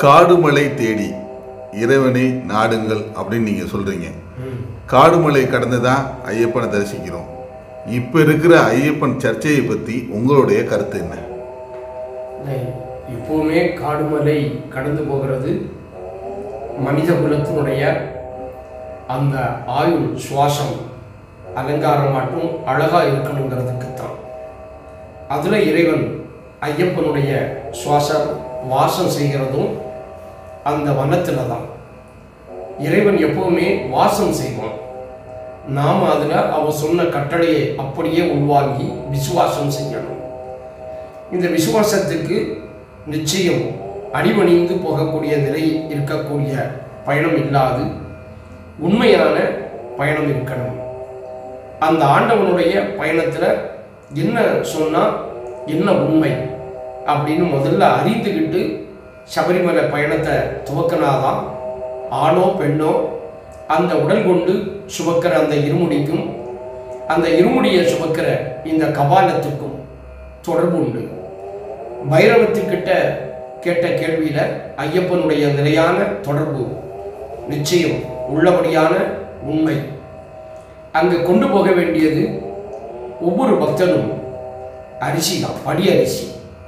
காடுமலை தேடி இறைவனை நாடுங்கள் அப்படின்னு நீங்கள் சொல்கிறீங்க காடுமலை கடந்து தான் ஐயப்பனை தரிசிக்கிறோம் இப்போ இருக்கிற ஐயப்பன் சர்ச்சையை பற்றி உங்களுடைய கருத்து என்ன இல்லை, இப்போவுமே காடுமலை கடந்து போகிறது மனித குலத்தினுடைய அந்த ஆயுள் சுவாசம் அலங்காரம் மட்டும் அழகாக இருக்கணுங்கிறதுக்கு தான் அதில் இறைவன் ஐயப்பனுடைய சுவாசம் வாசம் செய்கிறதும் அந்த வனத்தில் தான் இறைவன் எப்பவுமே வாசம் செய்வான் நாம் அதில் அவன் சொன்ன கட்டளையை அப்படியே உள்வாங்கி விசுவாசம் செய்யணும் இந்த விசுவாசத்துக்கு நிச்சயம் அடிபணிந்து போகக்கூடிய நிலை இருக்கக்கூடிய பயணம் இல்லாது உண்மையான பயணம் இருக்கணும் அந்த ஆண்டவனுடைய பயணத்தில் என்ன சொன்னால் என்ன உண்மை அப்படின்னு முதல்ல அறிந்துக்கிட்டு சபரிமலை பயணத்தை துவக்கினாதான் ஆணோ பெண்ணோ அந்த உடல் கொண்டு சுமக்கிற அந்த இருமுடிக்கும் அந்த இருமுடியை சுமக்கிற இந்த கபாலத்துக்கும் தொடர்பு உண்டு பைரவத்துக்கிட்ட கேட்ட கேள்வியில் ஐயப்பனுடைய நிலையான தொடர்பு நிச்சயம் உள்ளபடியான உண்மை அங்கே கொண்டு போக வேண்டியது ஒவ்வொரு பக்தனும் அரிசி தான் படி அரிசி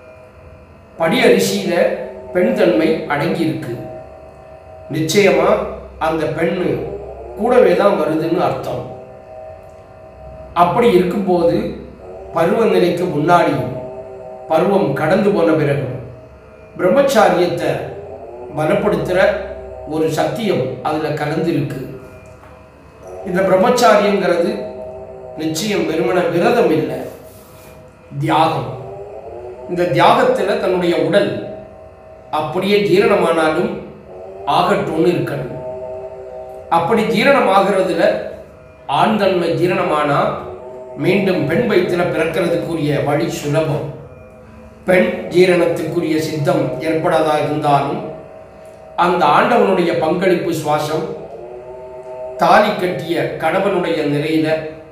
படி அரிசியில் பெண் தன்மை அடங்கி இருக்கு நிச்சயமா அந்த பெண்ணு கூடவே தான் வருதுன்னு அர்த்தம் அப்படி இருக்கும்போது பருவநிலைக்கு முன்னாடியும் பருவம் கடந்து போன பிறகும் பிரம்மச்சாரியத்தை பலப்படுத்துகிற ஒரு சத்தியம் அதில் கலந்து இருக்கு இந்த பிரம்மச்சாரியங்கிறது நிச்சயம் வெறுமன விரதம் இல்லை தியாகம் இந்த தியாகத்தில் தன்னுடைய உடல் அப்படியே ஜீரணமானாலும் ஆகட்டும்னு இருக்கணும் அப்படி ஜீரணமாகிறதுல ஆண் தன்மை ஜீரணமானா மீண்டும் பெண் வயிற்றில் பிறக்கிறதுக்குரிய வழி சுலபம் பெண் ஜீரணத்துக்குரிய சித்தம் ஏற்படாதா இருந்தாலும் அந்த ஆண்டவனுடைய பங்களிப்பு சுவாசம் தாலி கட்டிய கணவனுடைய நிலையில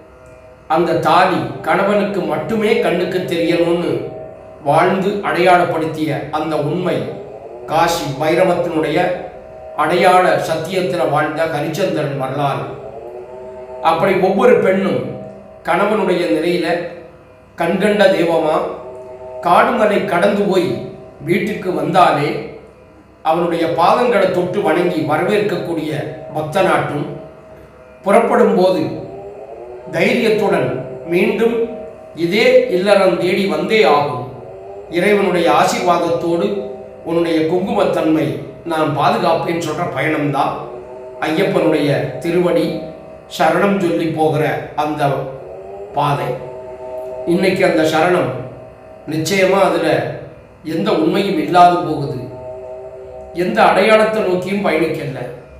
அந்த தாலி கணவனுக்கு மட்டுமே கண்ணுக்கு தெரியணும்னு வாழ்ந்து அடையாளப்படுத்திய அந்த உண்மை காசி பைரவத்தினுடைய அடையாள சத்தியத்தில் வாழ்ந்த ஹரிச்சந்திரன் வரலாறு அப்படி ஒவ்வொரு பெண்ணும் கணவனுடைய நிலையில கண்கண்ட தெய்வமா காடுமலை கடந்து போய் வீட்டுக்கு வந்தாலே அவனுடைய பாதங்களை தொட்டு வணங்கி வரவேற்கக்கூடிய பக்தனாட்டும் புறப்படும் போது தைரியத்துடன் மீண்டும் இதே இல்லறம் தேடி வந்தே ஆகும் இறைவனுடைய ஆசீர்வாதத்தோடு உன்னுடைய குங்குமத்தன்மை நான் பாதுகாப்பேன்னு சொல்கிற பயணம்தான் ஐயப்பனுடைய திருவடி சரணம் சொல்லி போகிற அந்த பாதை இன்னைக்கு அந்த சரணம் நிச்சயமாக அதில் எந்த உண்மையும் இல்லாது போகுது எந்த அடையாளத்தை நோக்கியும் பயணிக்கல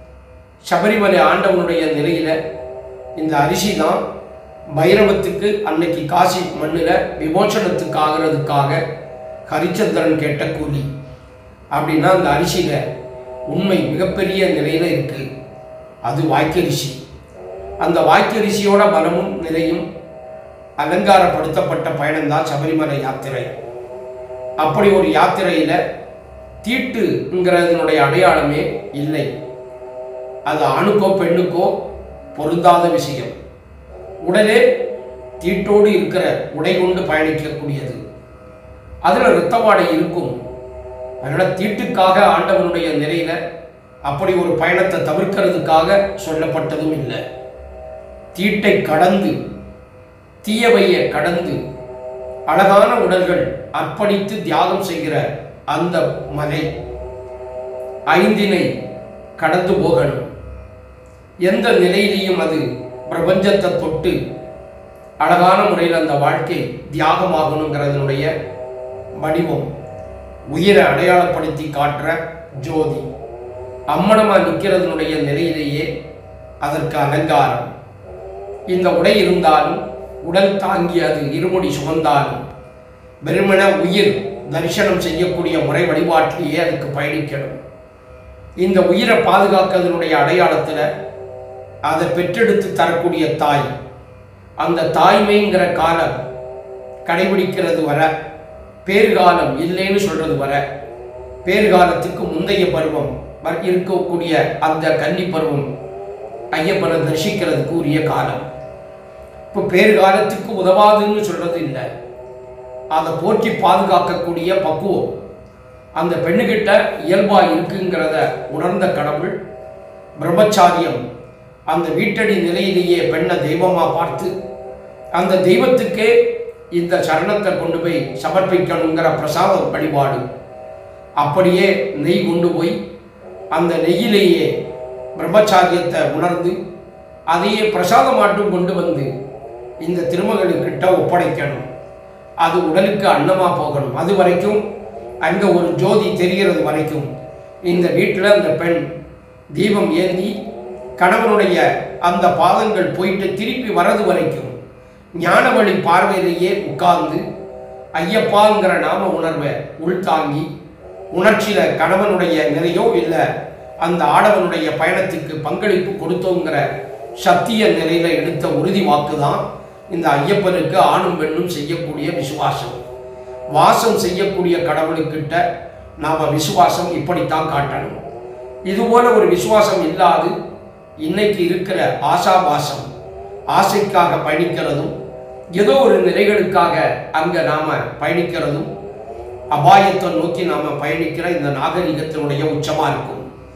சபரிமலை ஆண்டவனுடைய நிலையில் இந்த அரிசி தான் பைரவத்துக்கு அன்னைக்கு காசி மண்ணில் விமோசனத்துக்கு ஆகிறதுக்காக ஹரிச்சந்திரன் கேட்ட கூலி அப்படின்னா அந்த அரிசியில் உண்மை மிகப்பெரிய நிலையில் இருக்குது அது வாய்க்கரிசி அந்த வாய்க்கரிசியோட பலமும் நிலையும் அலங்காரப்படுத்தப்பட்ட பயணம்தான் சபரிமலை யாத்திரை அப்படி ஒரு யாத்திரையில் தீட்டுங்கிறதுனுடைய அடையாளமே இல்லை அது ஆணுக்கோ பெண்ணுக்கோ பொருந்தாத விஷயம் உடலே தீட்டோடு இருக்கிற உடை கொண்டு பயணிக்கக்கூடியது அதில் இரத்தவாடை இருக்கும் அதனால் தீட்டுக்காக ஆண்டவனுடைய நிலையில அப்படி ஒரு பயணத்தை தவிர்க்கிறதுக்காக சொல்லப்பட்டதும் இல்லை தீட்டை கடந்து தீயவையை கடந்து அழகான உடல்கள் அர்ப்பணித்து தியாகம் செய்கிற அந்த மலை ஐந்தினை கடந்து போகணும் எந்த நிலையிலையும் அது பிரபஞ்சத்தை தொட்டு அழகான முறையில் அந்த வாழ்க்கை தியாகமாகணுங்கிறதனுடைய வடிவம் உயிரை அடையாளப்படுத்தி காட்டுற ஜோதி அம்மனமா நிற்கிறதுனுடைய நிலையிலேயே அதற்கு அலங்காரம் இந்த உடை இருந்தாலும் உடல் தாங்கி அது இருமுடி சுமந்தாலும் வெறுமன உயிர் தரிசனம் செய்யக்கூடிய முறை வழிபாட்டிலேயே அதுக்கு பயணிக்கணும் இந்த உயிரை பாதுகாக்கிறதுனுடைய அடையாளத்தில் அதை பெற்றெடுத்து தரக்கூடிய தாய் அந்த தாய்மைங்கிற காலம் கடைபிடிக்கிறது வர பேறுகாலம் இல்லைன்னு சொல்றது வர பேறுகாலத்துக்கு முந்தைய பருவம் வர- இருக்கக்கூடிய அந்த கன்னி பருவம் ஐயப்பனை தரிசிக்கிறதுக்கு உரிய காலம் இப்போ பேறுகாலத்துக்கு உதவாதுன்னு சொல்றது இல்லை அதை போற்றி பாதுகாக்கக்கூடிய பக்குவம் அந்த பெண்ணுகிட்ட இயல்பா இருக்குங்கிறத உணர்ந்த கடவுள் பிரம்மச்சாரியம் அந்த வீட்டடி நிலையிலேயே பெண்ணை தெய்வமா பார்த்து அந்த தெய்வத்துக்கே இந்த சரணத்தை கொண்டு போய் சமர்ப்பிக்கணுங்கிற பிரசாத வழிபாடு அப்படியே நெய் கொண்டு போய் அந்த நெய்யிலேயே பிரம்மச்சாரியத்தை உணர்ந்து அதையே பிரசாதமாட்டும் கொண்டு வந்து இந்த திருமகளுக்கிட்ட ஒப்படைக்கணும் அது உடலுக்கு அன்னமா போகணும் அது வரைக்கும் அங்க ஒரு ஜோதி தெரிகிறது வரைக்கும் இந்த வீட்டில் அந்த பெண் தீபம் ஏந்தி கணவனுடைய அந்த பாதங்கள் போயிட்டு திருப்பி வரது வரைக்கும் ஞானவழி பார்வையிலேயே உட்கார்ந்து ஐயப்பாங்கிற நாம உணர்வை உள்தாங்கி உணர்ச்சியில கணவனுடைய நிலையோ இல்லை அந்த ஆடவனுடைய பயணத்துக்கு பங்களிப்பு கொடுத்தோங்கிற சத்திய நிலையில எடுத்த உறுதி வாக்கு தான் இந்த ஐயப்பனுக்கு ஆணும் பெண்ணும் செய்யக்கூடிய விசுவாசம் வாசம் செய்யக்கூடிய கடவுளுக்கிட்ட நாம விசுவாசம் இப்படித்தான் காட்டணும் இதுபோல ஒரு விசுவாசம் இல்லாது இன்னைக்கு இருக்கிற ஆசாபாசம் ஆசைக்காக பயணிக்கிறதும் ஏதோ ஒரு நிலைகளுக்காக அங்க நாம பயணிக்கிறதும் அபாயத்தை நோக்கி நாம பயணிக்கிற இந்த நாகரிகத்தினுடைய உச்சமா இருக்கும்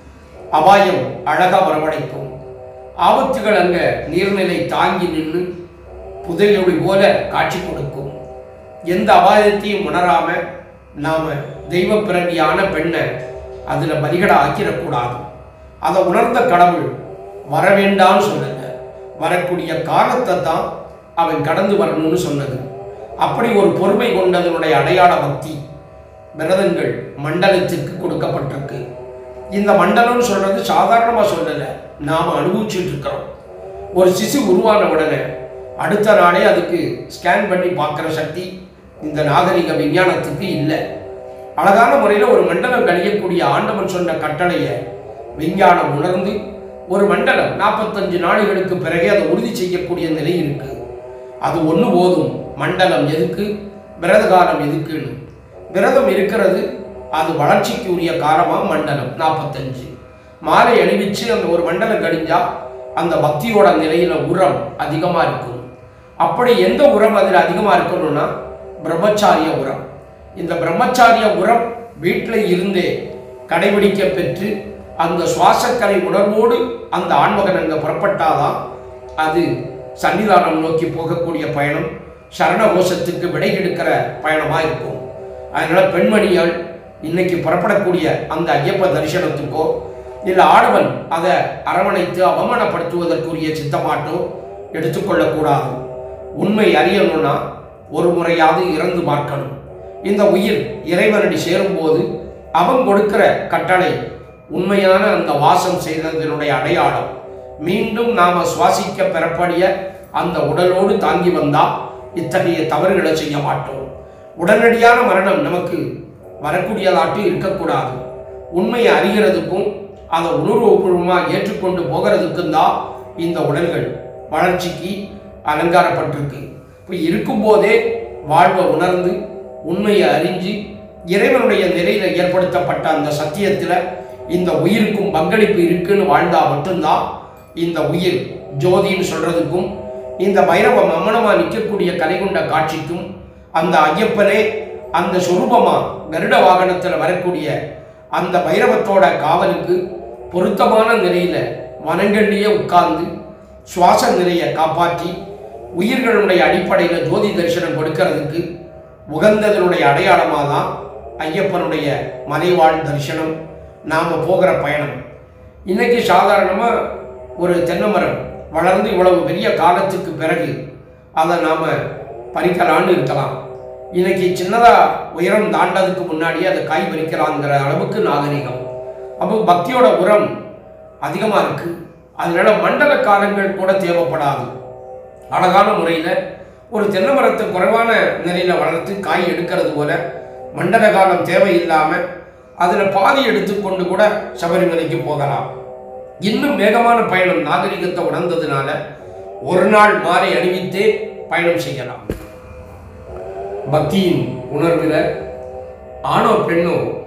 அபாயம் அழகா வரவழைக்கும் ஆபத்துகள் அங்க நீர்நிலை தாங்கி நின்று புதையொளி போல காட்சி கொடுக்கும் எந்த அபாயத்தையும் உணராம நாம தெய்வ பிறவியான பெண்ணை அதுல பலிகட ஆக்கிடக்கூடாது அதை உணர்ந்த கடவுள் வர வேண்டாம்னு சொல்லல வரக்கூடிய காலத்தை தான் அவன் கடந்து வரணும்னு சொன்னது அப்படி ஒரு பொறுமை கொண்டதனுடைய அடையாள பக்தி விரதங்கள் மண்டலத்திற்கு கொடுக்கப்பட்டிருக்கு இந்த மண்டலம்னு சொல்றது சாதாரணமா சொல்லல நாம அனுபவிச்சுட்டு இருக்கிறோம் ஒரு சிசு உருவான உடனே அடுத்த நாளே அதுக்கு ஸ்கேன் பண்ணி பார்க்குற சக்தி இந்த நாகரிக விஞ்ஞானத்துக்கு இல்லை அழகான முறையில் ஒரு மண்டலம் கழியக்கூடிய ஆண்டவன் சொன்ன கட்டளையை விஞ்ஞானம் உணர்ந்து ஒரு மண்டலம் நாற்பத்தஞ்சு நாடுகளுக்கு பிறகே அதை உறுதி செய்யக்கூடிய நிலை இருக்கு அது ஒன்று போதும் மண்டலம் எதுக்கு விரத காலம் எதுக்குன்னு விரதம் இருக்கிறது அது வளர்ச்சிக்கு உரிய காலமா மண்டலம் நாற்பத்தஞ்சு மாலை அணிவிச்சு அந்த ஒரு மண்டலம் கழிஞ்சா அந்த பக்தியோட நிலையில உரம் அதிகமா இருக்கும் அப்படி எந்த உரம் அதில் அதிகமா இருக்கணும்னா பிரம்மச்சாரிய உரம் இந்த பிரம்மச்சாரிய உரம் வீட்டில் இருந்தே கடைபிடிக்க பெற்று அந்த சுவாசக்கலை உணர்வோடு அந்த ஆண்மகன் அங்கே புறப்பட்டாதான் அது சன்னிதானம் நோக்கி போகக்கூடிய பயணம் சரணகோஷத்துக்கு விடை எடுக்கிற பயணமா இருக்கும் அதனால பெண்மணிகள் இன்னைக்கு புறப்படக்கூடிய அந்த ஐயப்ப தரிசனத்துக்கோ இல்லை ஆடவன் அதை அரவணைத்து அவமானப்படுத்துவதற்குரிய சித்தமாட்டோ எடுத்துக்கொள்ளக்கூடாது உண்மை அறியணும்னா ஒரு முறையாவது இறந்து பார்க்கணும் இந்த உயிர் இறைவனடி சேரும்போது அவன் கொடுக்கிற கட்டளை உண்மையான அந்த வாசம் செய்ததனுடைய அடையாளம் மீண்டும் நாம சுவாசிக்க பெறப்படிய அந்த உடலோடு தாங்கி வந்தா இத்தகைய தவறுகளை செய்ய மாட்டோம் உடனடியான மரணம் நமக்கு வரக்கூடியதாட்டு இருக்கக்கூடாது உண்மையை அறிகிறதுக்கும் அதை உணர்வுபூர்வமாக ஏற்றுக்கொண்டு போகிறதுக்கும் தான் இந்த உடல்கள் வளர்ச்சிக்கு அலங்காரப்பட்டிருக்கு இப்போ இருக்கும்போதே வாழ்வை உணர்ந்து உண்மையை அறிஞ்சு இறைவனுடைய நிலையில ஏற்படுத்தப்பட்ட அந்த சத்தியத்தில் இந்த உயிருக்கும் பங்களிப்பு இருக்குன்னு வாழ்ந்தா மட்டும்தான் இந்த உயிர் ஜோதின்னு சொல்றதுக்கும் இந்த பைரவம் அம்மனமா நிற்கக்கூடிய கலைகொண்ட காட்சிக்கும் அந்த ஐயப்பனே அந்த சொரூபமா கருட வாகனத்தில் வரக்கூடிய அந்த பைரவத்தோட காவலுக்கு பொருத்தமான நிலையில வனங்கள்லேயே உட்கார்ந்து சுவாச நிலையை காப்பாற்றி உயிர்களுடைய அடிப்படையில் ஜோதி தரிசனம் கொடுக்கறதுக்கு உகந்ததனுடைய அடையாளமாக தான் ஐயப்பனுடைய மலைவாழ் தரிசனம் நாம் போகிற பயணம் இன்னைக்கு சாதாரணமாக ஒரு தென்னை மரம் வளர்ந்து இவ்வளவு பெரிய காலத்துக்கு பிறகு அதை நாம் பறிக்கலான்னு இருக்கலாம் இன்னைக்கு சின்னதாக உயரம் தாண்டதுக்கு முன்னாடியே அதை காய் பறிக்கலாங்கிற அளவுக்கு நாகரிகம் அப்போ பக்தியோட உரம் அதிகமாக இருக்கு அதனால மண்டல காலங்கள் கூட தேவைப்படாது அழகான முறையில் ஒரு தென்னை மரத்தை குறைவான நிலையில் வளர்த்து காய் எடுக்கிறது போல மண்டல காலம் தேவையில்லாமல் அதில் பாதி எடுத்துக்கொண்டு கூட சபரிமலைக்கு போகலாம் இன்னும் வேகமான பயணம் நாகரிகத்தை உணர்ந்ததுனால ஒரு நாள் மாலை அணிவித்தே பயணம் செய்யலாம் பக்தியின் உணர்வில் ஆணோ பெண்ணோ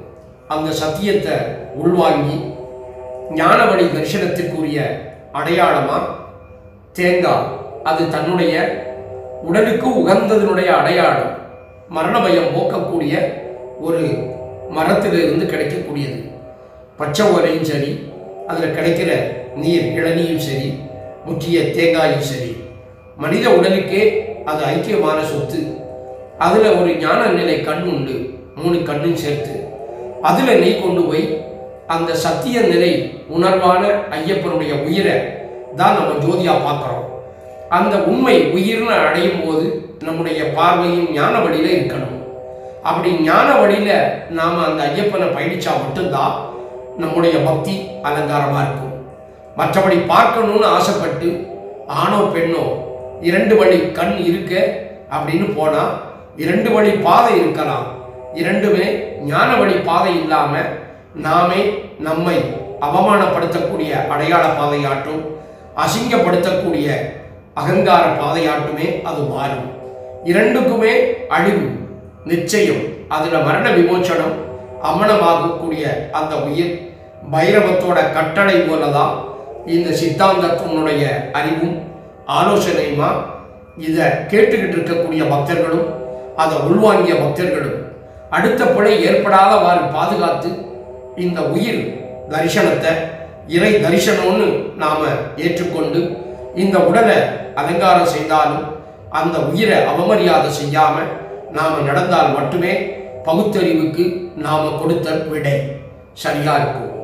அந்த சத்தியத்தை உள்வாங்கி ஞானவழி தரிசனத்துக்குரிய அடையாளமா தேங்காய் அது தன்னுடைய உடலுக்கு உகந்ததனுடைய அடையாளம் மரண பயம் போக்கக்கூடிய ஒரு மரத்திலிருந்து கிடைக்கக்கூடியது பச்சை ஓலையும் சரி அதில் கிடைக்கிற நீர் இளநீயும் சரி முற்றிய தேங்காயும் சரி மனித உடலுக்கே அது ஐக்கியமான சொத்து அதில் ஒரு ஞான நிலை கண் உண்டு மூணு கண்ணும் சேர்த்து அதில் நெய் கொண்டு போய் அந்த சத்திய நிலை உணர்வான ஐயப்பனுடைய உயிரை தான் நம்ம ஜோதியா பார்க்குறோம் அந்த உண்மை உயிர்னு அடையும் போது நம்முடைய பார்வையும் ஞான வழியில இருக்கணும் அப்படி ஞான வழியில நாம அந்த ஐயப்பனை பயணிச்சா மட்டும்தான் நம்முடைய பக்தி அலங்காரமா இருக்கும் மற்றபடி பார்க்கணும்னு ஆசைப்பட்டு ஆணோ பெண்ணோ இரண்டு வழி கண் இருக்க அப்படின்னு போனா இரண்டு வழி பாதை இருக்கலாம் இரண்டுமே ஞான வழி பாதை இல்லாம நாமே நம்மை அவமானப்படுத்தக்கூடிய அடையாள பாதையாட்டும் அசிங்கப்படுத்தக்கூடிய அகங்கார பாதையாட்டுமே அது மாறும் இரண்டுக்குமே அழிவு நிச்சயம் அதுல மரண விமோச்சனம் அமனமாகக்கூடிய அந்த உயிர் பைரவத்தோட கட்டளை போலதான் இந்த சித்தாந்தத்தினுடைய அறிவும் ஆலோசனையுமா இதை கேட்டுக்கிட்டு இருக்கக்கூடிய பக்தர்களும் அதை உள்வாங்கிய பக்தர்களும் அடுத்த பிழை ஏற்படாதவாறு பாதுகாத்து இந்த உயிர் தரிசனத்தை இறை தரிசனம்னு நாம ஏற்றுக்கொண்டு இந்த உடலை அலங்காரம் செய்தாலும் அந்த உயிரை அவமரியாதை செய்யாம நாம நடந்தால் மட்டுமே பகுத்தறிவுக்கு நாம கொடுத்த விடை சரியா இருக்கும்